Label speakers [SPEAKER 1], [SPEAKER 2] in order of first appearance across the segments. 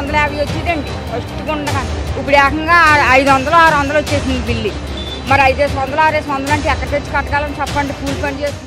[SPEAKER 1] వందల యాభై వచ్చేదండి ఫస్ట్ ఉండగా ఇప్పుడు ఏకంగా ఐదు వందలు ఆరు వందలు వచ్చేసింది బిల్లు మరి ఐదేసి వందలు ఆరేసి వందలు అంటే ఎక్కడ తెచ్చి కట్టగలం చెప్పండి కూలి పని చేసి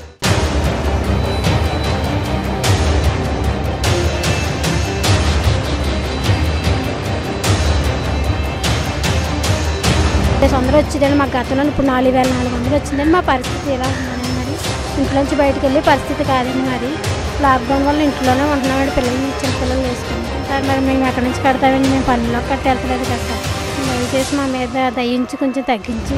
[SPEAKER 2] ఐదు వందలు వచ్చిందండి మా గతంలో ఇప్పుడు నాలుగు వేల నాలుగు వందలు వచ్చిందండి మా పరిస్థితి ఎలా ఉందండి మరి ఇంట్లోంచి బయటకు వెళ్ళే పరిస్థితి కాదండి మరి లాక్డౌన్ వల్ల ఇంట్లోనే ఉంటున్నామండి పిల్లల్ని చిన్న పిల్లలు వేసుకుంటాం సార్ మరి మేము ఎక్కడి నుంచి కడతామండి మేము పనిలోకి కట్టి వెళ్తలేదు కదా సార్ దయచేసి మా మీద దయించి కొంచెం తగ్గించి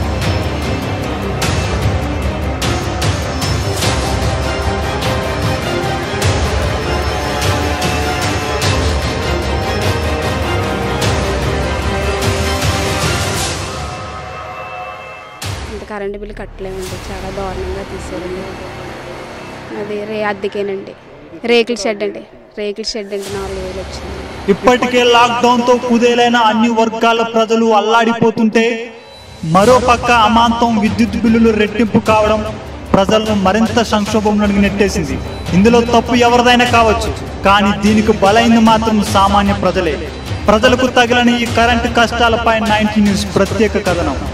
[SPEAKER 3] ఇంత కరెంటు బిల్లు కట్టలేమండి చాలా దారుణంగా తీసారండి అది రే అద్దెకేనండి రేకుల షెడ్ అండి రేకుల షెడ్ అండి నాలుగు వేలు వచ్చింది
[SPEAKER 4] ఇప్పటికే లాక్డౌన్ తో కుదేలైన అన్ని వర్గాల ప్రజలు అల్లాడిపోతుంటే మరో పక్క అమాంతం విద్యుత్ బిల్లులు రెట్టింపు కావడం ప్రజలను మరింత సంక్షోభంలోకి నెట్టేసింది ఇందులో తప్పు ఎవరిదైనా కావచ్చు కానీ దీనికి బలైంది మాత్రం సామాన్య ప్రజలే ప్రజలకు తగిలని ఈ కరెంటు కష్టాలపై నైన్టీ న్యూస్ ప్రత్యేక కథనం